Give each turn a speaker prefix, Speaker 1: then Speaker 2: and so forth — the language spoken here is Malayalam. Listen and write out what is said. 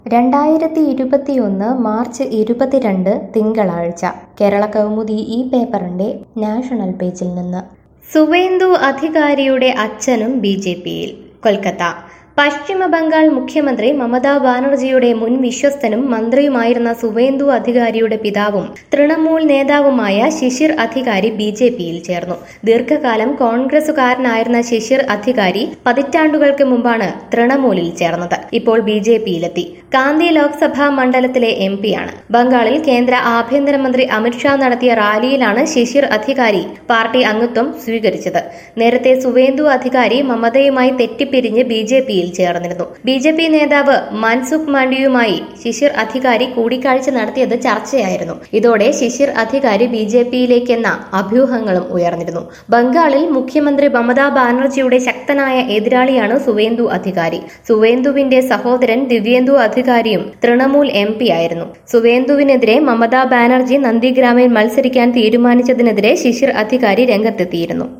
Speaker 1: രണ്ടായിരത്തി ഇരുപത്തിയൊന്ന് മാർച്ച് ഇരുപത്തിരണ്ട് തിങ്കളാഴ്ച കേരള കൗമുദി ഈ പേപ്പറിന്റെ നാഷണൽ പേജിൽ നിന്ന് സുവേന്ദു അധികാരിയുടെ അച്ഛനും ബി ജെ പിയിൽ കൊൽക്കത്ത പശ്ചിമ ബംഗാൾ മുഖ്യമന്ത്രി മമതാ ബാനർജിയുടെ മുൻ വിശ്വസ്തനും മന്ത്രിയുമായിരുന്ന സുവേന്ദു അധികാരിയുടെ പിതാവും തൃണമൂൽ നേതാവുമായ ശിശിർ അധികാരി ബി ജെ പിയിൽ ചേർന്നു ദീർഘകാലം കോൺഗ്രസുകാരനായിരുന്ന ശിശിർ അധികാരി പതിറ്റാണ്ടുകൾക്ക് മുമ്പാണ് തൃണമൂലിൽ ചേർന്നത് ഇപ്പോൾ ബി ജെ പിയിലെത്തി കാന്തി ലോക്സഭാ മണ്ഡലത്തിലെ എം പിയാണ് ബംഗാളിൽ കേന്ദ്ര ആഭ്യന്തരമന്ത്രി അമിത്ഷാ നടത്തിയ റാലിയിലാണ് ശിശിർ അധികാരി പാർട്ടി അംഗത്വം സ്വീകരിച്ചത് നേരത്തെ സുവേന്ദു അധികാരി മമതയുമായി തെറ്റിപ്പിരിഞ്ഞ് ബി ജെ പിയിൽ ചേർന്നിരുന്നു ബി ജെ പി നേതാവ് മൻസുഖ് മാണ്ഡിയുമായി ശിശിർ അധികാരി കൂടിക്കാഴ്ച നടത്തിയത് ചർച്ചയായിരുന്നു ഇതോടെ ശിശിർ അധികാരി ബി ജെ പിയിലേക്കെന്ന അഭ്യൂഹങ്ങളും ഉയർന്നിരുന്നു ബംഗാളിൽ മുഖ്യമന്ത്രി മമതാ ബാനർജിയുടെ ശക്തനായ എതിരാളിയാണ് സുവേന്ദു അധികാരി സുവേന്ദുവിന്റെ സഹോദരൻ ദിവ്യേന്ദു അധികാരിയും തൃണമൂൽ എം പി ആയിരുന്നു സുവേന്ദുവിനെതിരെ മമതാ ബാനർജി നന്ദിഗ്രാമിൽ മത്സരിക്കാൻ തീരുമാനിച്ചതിനെതിരെ ശിശിർ അധികാരി രംഗത്തെത്തിയിരുന്നു